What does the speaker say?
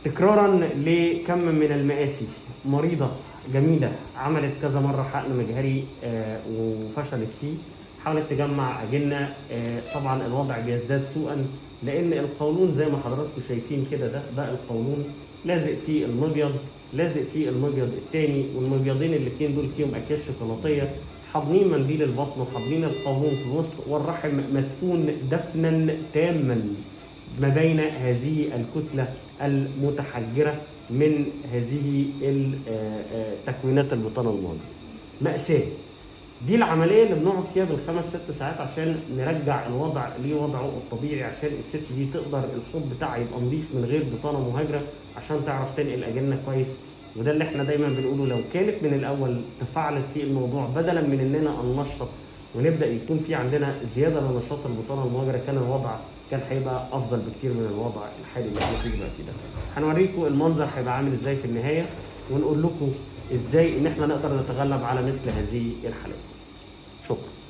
تكرارا لكم من المآسي مريضة جميلة عملت كذا مرة حقن مجهري آه، وفشلت فيه حاولت تجمع أجنة آه، طبعا الوضع بيزداد سوءا لأن القولون زي ما حضراتكم شايفين كده ده ده القولون لازق فيه المبيض لازق فيه المبيض الثاني والمبيضين الاثنين دول فيهم أكياس شوكولاتية حاضنين منديل البطن وحاضنين القولون في الوسط والرحم مدفون دفنا تاما ما بين هذه الكتلة المتحجرة من هذه ال- آه، آه، تكوينات البطانة الماضية مأساة دي العملية اللي بنقعد فيها بالخمس ست ساعات عشان نرجع الوضع لوضعه الطبيعي عشان الست دي تقدر الحوض بتاعها يبقى نظيف من غير بطانة مهاجرة عشان تعرف تنقل أجنة كويس وده اللي احنا دايما بنقوله لو كانت من الأول تفاعلت في الموضوع بدلا من إننا ننشط ونبدأ يكون في عندنا زيادة لنشاط البطانة المهاجرة كان الوضع كان هيبقى أفضل بكتير من الوضع الحالي اللي احنا فيه دلوقتي ده. هنوريكم المنظر هيبقى عامل ازاي في النهاية ونقول لكم ازاي ان احنا نقدر نتغلب على مثل هذه الحالات. شكرا.